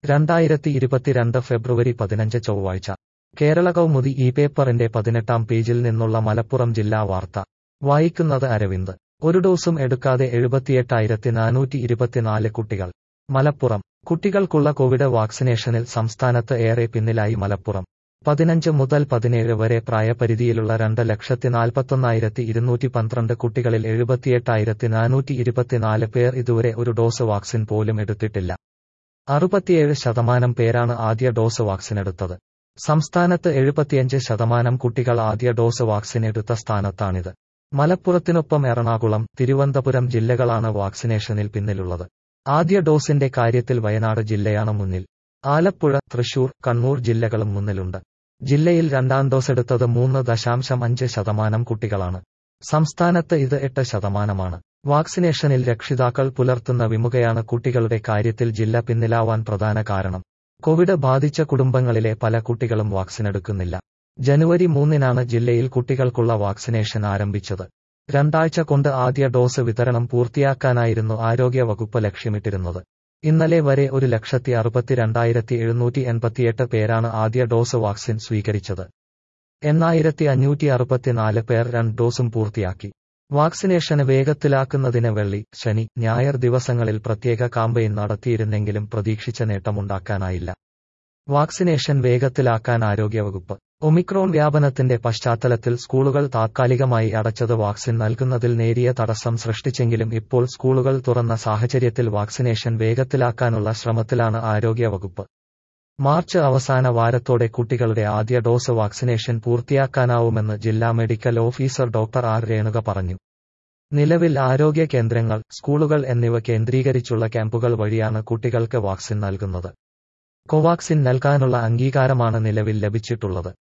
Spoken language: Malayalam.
രണ്ടായിരത്തി ഇരുപത്തിരണ്ട് ഫെബ്രുവരി പതിനഞ്ച് ചൊവ്വാഴ്ച കേരള കൗമുദി ഈ പേപ്പറിന്റെ പതിനെട്ടാം പേജിൽ നിന്നുള്ള മലപ്പുറം ജില്ലാ വാർത്ത വായിക്കുന്നത് അരവിന്ദ് ഒരു ഡോസും എടുക്കാതെ എഴുപത്തിയെട്ടായിരത്തി നാനൂറ്റി ഇരുപത്തിനാല് കുട്ടികൾ മലപ്പുറം കുട്ടികൾക്കുള്ള കോവിഡ് വാക്സിനേഷനിൽ സംസ്ഥാനത്ത് ഏറെ പിന്നിലായി മലപ്പുറം പതിനഞ്ച് മുതൽ പതിനേഴ് വരെ പ്രായപരിധിയിലുള്ള രണ്ട് ലക്ഷത്തി നാൽപ്പത്തൊന്നായിരത്തി ഇരുന്നൂറ്റി പന്ത്രണ്ട് കുട്ടികളിൽ എഴുപത്തിയെട്ടായിരത്തി നാനൂറ്റി ഇരുപത്തിനാല് പേർ ഇതുവരെ ഒരു ഡോസ് വാക്സിൻ പോലും എടുത്തിട്ടില്ല അറുപത്തിയേഴ് ശതമാനം പേരാണ് ആദ്യ ഡോസ് വാക്സിൻ എടുത്തത് സംസ്ഥാനത്ത് എഴുപത്തിയഞ്ച് ശതമാനം കുട്ടികൾ ആദ്യ ഡോസ് വാക്സിൻ എടുത്ത സ്ഥാനത്താണിത് മലപ്പുറത്തിനൊപ്പം എറണാകുളം തിരുവനന്തപുരം ജില്ലകളാണ് വാക്സിനേഷനിൽ പിന്നിലുള്ളത് ആദ്യ ഡോസിന്റെ കാര്യത്തിൽ വയനാട് ജില്ലയാണ് മുന്നിൽ ആലപ്പുഴ തൃശൂർ കണ്ണൂർ ജില്ലകളും മുന്നിലുണ്ട് ജില്ലയിൽ രണ്ടാം ഡോസ് എടുത്തത് മൂന്ന് ദശാംശം അഞ്ച് ശതമാനം കുട്ടികളാണ് സംസ്ഥാനത്ത് ഇത് എട്ട് ശതമാനമാണ് വാക്സിനേഷനിൽ രക്ഷിതാക്കൾ പുലർത്തുന്ന വിമുഖയാണ് കുട്ടികളുടെ കാര്യത്തിൽ ജില്ല പിന്നിലാവാൻ പ്രധാന കാരണം കോവിഡ് ബാധിച്ച കുടുംബങ്ങളിലെ പല കുട്ടികളും വാക്സിനെടുക്കുന്നില്ല ജനുവരി മൂന്നിനാണ് ജില്ലയിൽ കുട്ടികൾക്കുള്ള വാക്സിനേഷൻ ആരംഭിച്ചത് രണ്ടാഴ്ച കൊണ്ട് ആദ്യ ഡോസ് വിതരണം പൂർത്തിയാക്കാനായിരുന്നു ആരോഗ്യ വകുപ്പ് ലക്ഷ്യമിട്ടിരുന്നത് ഇന്നലെ വരെ ഒരു ലക്ഷത്തി അറുപത്തിരണ്ടായിരത്തി എഴുന്നൂറ്റി എൺപത്തിയെട്ട് പേരാണ് ആദ്യ ഡോസ് വാക്സിൻ സ്വീകരിച്ചത് എണ്ണായിരത്തി അഞ്ഞൂറ്റി അറുപത്തിനാല് പേർ രണ്ട് ഡോസും പൂർത്തിയാക്കി വാക്സിനേഷന് വേഗത്തിലാക്കുന്നതിന് വെള്ളി ശനി ഞായർ ദിവസങ്ങളിൽ പ്രത്യേക കാമ്പയിൻ നടത്തിയിരുന്നെങ്കിലും പ്രതീക്ഷിച്ച നേട്ടമുണ്ടാക്കാനായില്ല വാക്സിനേഷൻ വേഗത്തിലാക്കാൻ ആരോഗ്യവകുപ്പ് ഒമിക്രോൺ വ്യാപനത്തിന്റെ പശ്ചാത്തലത്തിൽ സ്കൂളുകൾ താത്കാലികമായി അടച്ചത് വാക്സിൻ നൽകുന്നതിൽ നേരിയ തടസ്സം സൃഷ്ടിച്ചെങ്കിലും ഇപ്പോൾ സ്കൂളുകൾ തുറന്ന സാഹചര്യത്തിൽ വാക്സിനേഷൻ വേഗത്തിലാക്കാനുള്ള ശ്രമത്തിലാണ് ആരോഗ്യവകുപ്പ് മാർച്ച് അവസാന വാരത്തോടെ കുട്ടികളുടെ ആദ്യ ഡോസ് വാക്സിനേഷൻ പൂർത്തിയാക്കാനാവുമെന്ന് ജില്ലാ medical officer doctor R Renuka പറഞ്ഞു നിലവിൽ ആരോഗ്യ കേന്ദ്രങ്ങൾ സ്കൂളുകൾ എന്നിവ കേന്ദ്രീകരിച്ചുള്ള ക്യാമ്പുകൾ വഴിയാണ് കുട്ടികൾക്ക് വാക്സിൻ നൽകുന്നത് കോവാക്സിൻ നൽകാനുള്ള അംഗീകാരമാണ് നിലവിൽ ലഭിച്ചിട്ടുള്ളത്